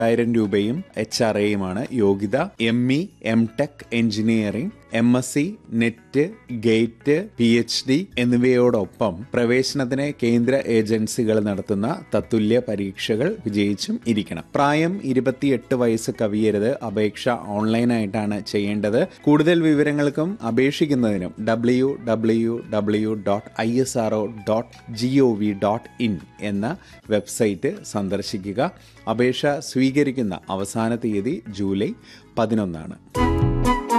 ആയിരം രൂപയും H R എയുമാണ് യോഗ്യത M E M tech engineering M S C net gate P H D എന്നിവയോടൊപ്പം പ്രവേശനത്തിന് കേന്ദ്ര ഏജൻസികൾ നടത്തുന്ന തത്തുല്യ പരീക്ഷകൾ വിജയിച്ചും ഇരിക്കണം പ്രായം ഇരുപത്തിയെട്ട് വയസ്സ് കവിയരുത് അപേക്ഷ ഓൺലൈനായിട്ടാണ് ചെയ്യേണ്ടത് കൂടുതൽ വിവരങ്ങൾക്കും അപേക്ഷിക്കുന്നതിനും W W W dot I S R O dot G O V dot in എന്ന വെബ്സൈറ്റ് സന്ദർശിക്കുക അപേക്ഷ സ്വീകരിക്കുന്ന അവസാന തീയതി ജൂലൈ പതിനൊന്നാണ്